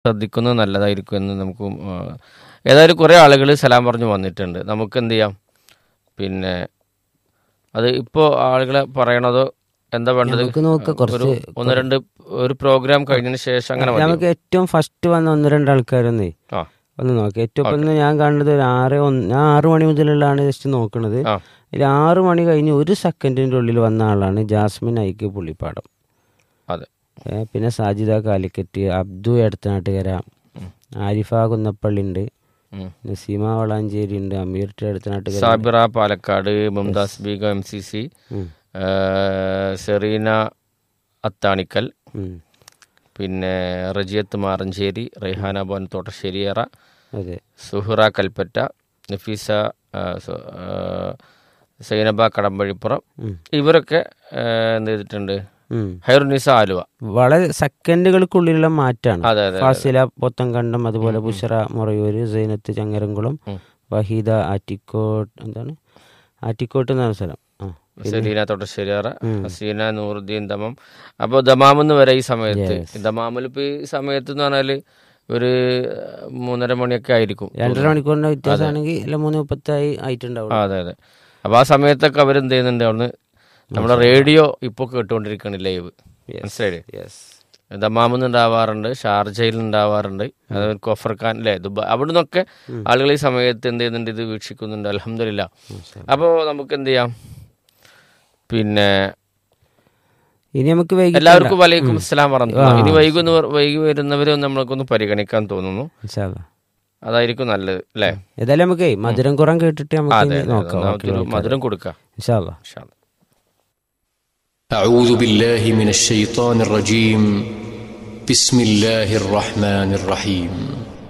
ശ്രദ്ധിക്കുന്നത് നല്ലതായിരിക്കും എന്ന് നമുക്ക് ആ, ഏതായാലും കുറേ ആളുകൾ സലാം പറഞ്ഞു വന്നിട്ടുണ്ട് നമുക്ക് എന്ത് ചെയ്യാം പിന്നെ അത് ഇപ്പോൾ ആളുകളെ പറയണതോ എന്താ വേണ്ടത് നമുക്ക് നോക്കാം കുറച്ച് ഒരു ഒന്ന് രണ്ട് ഒരു പ്രോഗ്രാം കഴിഞ്ഞതിന് ശേഷം അങ്ങനെ മതി നമുക്ക് ഏറ്റവും ഫസ്റ്റ് വന്ന ഒന്ന് രണ്ട് ആൾക്കാരൊന്നേ ആ ഒന്ന് നോക്കാം ഏറ്റവും ഇപ്പം ഇന്ന് ഞാൻ കാണുന്നത് ഒരു ആറ് ഒന്ന് ഞാൻ ആറ് മണി മുതലുള്ളതാണ് ജസ്റ്റ് നോക്കുന്നത് ആ ഇതിൽ ആറ് മണി കഴിഞ്ഞ് ഒരു സെക്കൻഡിൻ്റെ ഉള്ളിൽ വന്ന ആളാണ് ജാസ്മിൻ ഐക്ക് പുള്ളിപ്പാടം അതെ ഏ, പിന്നെ സാജിദ കാലിക്കറ്റ് അബ്ദു എടത്തനാട്ടുകര ആരിഫ കുന്നപ്പള്ളി ഉണ്ട് ഉം. നസീമ വളാഞ്ചേരി ഉണ്ട് Ameer Edathanattukara Sabira Palakkad Mumtaz Begum M C C ഉം. സെറീന അത്താണിക്കൽ ഉം. പിന്നെ റജിയത്ത് മാറഞ്ചേരി റെയ്ഹാന ബോൻ തോട്ടശ്ശേരിയറ അതെ സുഹറ കൽപ്പറ്റ നഫീസ ആ, സു- ആ, സൈനബ കടമ്പഴിപ്പുറം ഉം. ഇവരൊക്കെ ആ, എന്ത് ചെയ്തിട്ടുണ്ട് ഉം. ഹൈറുനിസ ആലുവ വളരെ സെക്കൻഡുകൾക്കുള്ളിലുള്ള മാറ്റാണ് അതെ അതെ ഫാസില പൊത്തങ്കണ്ടം അതുപോലെ ബുഷറ മൊറയൂര് സൈനത്ത് ചങ്ങരംകുളം ഉം. വഹീദ ആറ്റിക്കോട്ട് എന്താണ് ആറ്റിക്കോട്ട് എന്നാണ് സ്ഥലം ആ സെലീന തോട്ടശ്ശേരിയറ ഹസീന നൂറുദ്ദീൻ ദമാം അപ്പോൾ ദമാമെന്ന് വരെ ഈ സമയത്ത് ദമാമിൽ ഇപ്പോൾ ഈ സമയത്ത് എന്ന് പറഞ്ഞാൽ ഒരു മൂന്നര മണിയൊക്കെ ആയിരിക്കും രണ്ടര മണിക്കൂറിന്റെ വ്യത്യാസമാണെങ്കിൽ അല്ല മൂന്ന് മുപ്പത്തായി ആയിട്ടുണ്ടാവും ആ, അതെ അതെ അപ്പോൾ ആ സമയത്തൊക്കെ അവരെന്ത് ചെയ്യുന്നുണ്ട് അവിടുന്ന് നമ്മുടെ റേഡിയോ ഇപ്പോൾ കേട്ടുകൊണ്ടിരിക്കുകയാണ് ലൈവ് മനസ്സിലായില്ലേ യെസ് ദമാമിൽ ഉണ്ടാവാറുണ്ട് ഷാർജയിൽ ഉണ്ടാവാറുണ്ട് അതുപോലെ കൊഫർഖാൻ അല്ലേ ദുബായ് അവിടെ നിന്നൊക്കെ ആളുകൾ ഈ സമയത്ത് എന്ത് ചെയ്യുന്നുണ്ട് ഇത് വീക്ഷിക്കുന്നുണ്ട് അലഹമില്ല അപ്പോൾ നമുക്ക് എന്ത് ചെയ്യാം പിന്നെ ഇനി നമുക്ക് വൈകി എല്ലാവർക്കും വലൈക്കും അസ്സലാം പറഞ്ഞു ഇനി വൈകുന്ന വൈകി വരുന്നവരെ ഒന്ന് നമ്മൾക്കൊന്ന് പരിഗണിക്കാൻ തോന്നുന്നു ഇൻഷാല്ലാ. അതായിരിക്കും നല്ലത് അല്ലേ ഏതായാലും നമുക്ക് മധുരം കുറം കേട്ടിട്ട് നമുക്ക് അതെ ഇനി അതെ, നോക്കാം അതെ. നമുക്കൊരു മധുരം കൊടുക്കാം ഇൻഷാല്ലാ. ഇൻഷാ അല്ലാ. أعوذ بالله من الشيطان الرجيم بسم الله الرحمن الرحيم